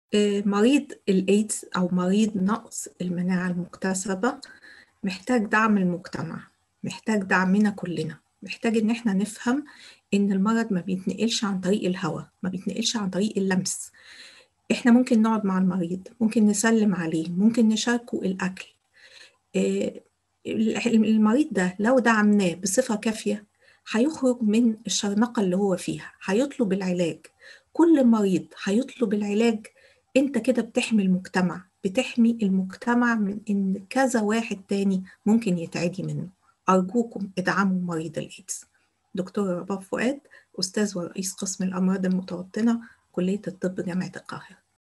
آه، مريض الإيدز أو مريض نقص المناعة المكتسبة محتاج دعم المجتمع محتاج دعمنا كلنا محتاج إن إحنا نفهم إن المرض ما بيتنقلش عن طريق الهواء ما بيتنقلش عن طريق اللمس إحنا ممكن نقعد مع المريض ممكن نسلم عليه ممكن نشاركه الأكل آه، المريض ده لو دعمناه بصفة كافية هيخرج من الشرنقة اللي هو فيها هيطلب العلاج كل مريض هيطلب العلاج انت كده بتحمي المجتمع بتحمي المجتمع من ان كذا واحد تاني ممكن يتعدي منه ارجوكم ادعموا مريض الايدز دكتور رباب فؤاد استاذ ورئيس قسم الامراض المتوطنه كليه الطب جامعه القاهره